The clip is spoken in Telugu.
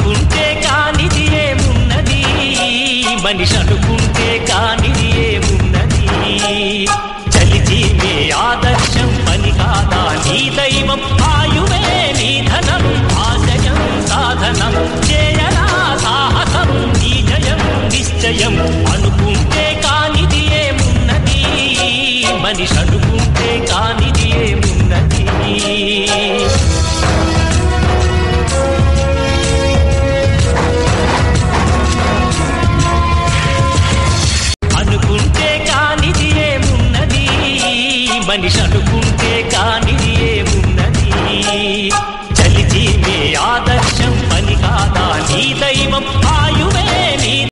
అనుకుంటే కానిది ఏమున్నది మనిషి అనుకుంటే కానిది ఏమున్నది చలిజీవే ఆదర్శం పని కాదా నీ దైవం ఆయువే నీ ధనం ఆశయం సాధనం చేయరా సాహసం నీ జయం నిశ్చయం అనుకుంటే కానిది ఏమున్నది మనిషి అనుకుంటే కానిది ఏమున్నది అనుకుంటే కానిది ఏమున్నది మనిషి అనుకుంటే